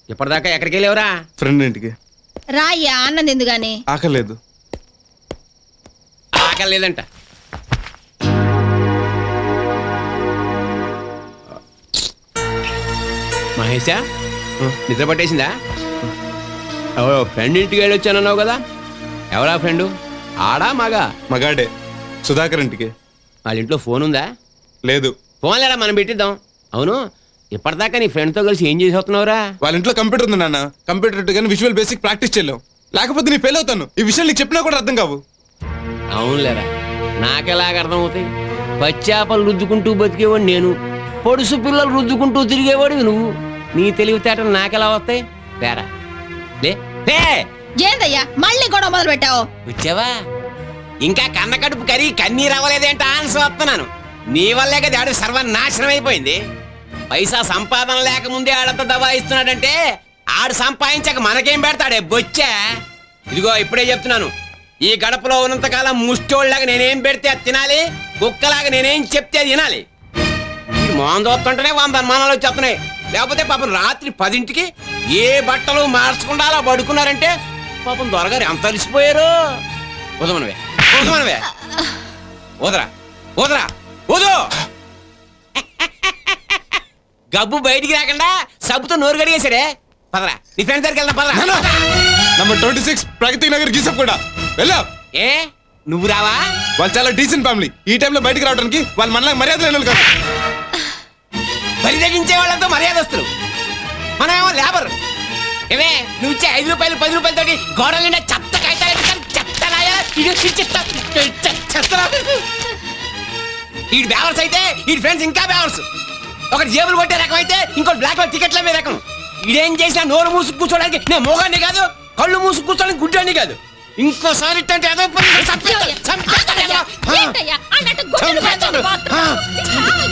ఇప్పటిదాకా ఎక్కడికి వెళ్ళేవరా ఫ్రెండ్ ఇంటికి రాయ్యా అన్నది ఎందుగాని ఆకలేదు ఆకలి లేదంట మహేషా నిద్ర పట్టేసిందా ఎవరో ఫ్రెండ్ ఇంటికి వెళ్ళి వచ్చానన్నావు కదా ఎవరా ఫ్రెండు ఆడా మగా మగాడే సుధాకర్ ఇంటికి వాళ్ళ ఇంట్లో ఫోన్ ఉందా లేదు ఫోన్ లేరా మనం పెట్టిద్దాం అవును ఇప్పటిదాకా నీ ఫ్రెండ్తో కలిసి ఏం చేసి వస్తున్నావురా వాళ్ళ ఇంట్లో కంప్యూటర్ ఉంది నాన్న కంప్యూటర్ కానీ విజువల్ బేసిక్ ప్రాక్టీస్ చేయలేం లేకపోతే నీ ఫెయిల్ అవుతాను ఈ విషయం నీకు చెప్పినా కూడా అర్థం కావు అవునులేరా నాకెలాగ అర్థమవుతాయి పచ్చాపలు రుద్దుకుంటూ బతికేవాడు నేను పొడుసు పిల్లలు రుద్దుకుంటూ తిరిగేవాడు నువ్వు నీ తెలివితేటలు నాకెలా వస్తాయి లేరా లే లే ఏందయ్యా మళ్ళీ గొడవ మొదలు పెట్టావు వచ్చావా ఇంకా కన్న కడుపు కరిగి కన్నీరు అవ్వలేదేంట ఆన్సర్ వస్తున్నాను నీ వల్లే కదా ఆడు సర్వనాశనం అయిపోయింది పైసా సంపాదన లేకముందే ఆడంత దబాయిస్తున్నాడంటే ఆడు సంపాదించాక మనకేం పెడతాడే బొచ్చా ఇదిగో ఇప్పుడే చెప్తున్నాను ఈ గడపలో ఉన్నంతకాలం ముష్టోళ్ళగా నేనేం పెడితే అది తినాలి కుక్కలాగా నేనేం చెప్తే అది వినాలి ఈ మోహన్ చూస్తుంటేనే వంద అనుమానాలు వచ్చేస్తున్నాయి లేకపోతే పాపం రాత్రి పదింటికి ఏ బట్టలు మార్చకుండా అలా పడుకున్నారంటే పాపం దొరగారు ఎంత అలిసిపోయారు ఉదమనవే ఉదమనవే వదరా వదరా వదు గబ్బు బయటికి రాకుండా సబ్బుతో నోరు కడిగేశాడే పదరా నీ ఫ్రెండ్ దగ్గరికి వెళ్దాం పదరా number twenty six Pragathi Nagar గీసప్ కూడా వెళ్ళా ఏ నువ్వు రావా వాళ్ళు చాలా డీసెంట్ ఫ్యామిలీ ఈ టైంలో బయటికి రావడానికి వాళ్ళు మనలా మర్యాద లేని వాళ్ళు కాదు బరి తెగించే వాళ్ళంతా మర్యాదస్తులు మనమేమో లేబర్ ఏమే నువ్వు ఇచ్చే ఐదు రూపాయలు పది రూపాయలతోటి గోడల నిండా చెత్త కాగితాలు ఎత్తుకొని చెత్త రాయాలా? ఇది చెత్త చెత్త- చెత్తరా? ఈడు బ్యావర్స్ అయితే ఈ ఫ్రెండ్స్ ఇంకా బ్యావర్స్ ఒకటి జేబులు కొట్టే రకం అయితే ఇంకోటి బ్లాక్ లో టికెట్ల మీద రకం ఇదేం చేసినా నోరు మూసుకు కూర్చోడానికి నేను మోగాన్ని కాదు కళ్ళు మూసుకు కూర్చోడానికి గుడ్డాన్ని కాదు ఇంకోసారి ఇట్టంటే ఏదో పని చంపేస్తా, చంపేస్తా నేను. ఆ. ఏంటయ్యా అన్నట్టు గుడ్డలు చంపేస్తాను. పెడతావు ఆ. మాత్రం.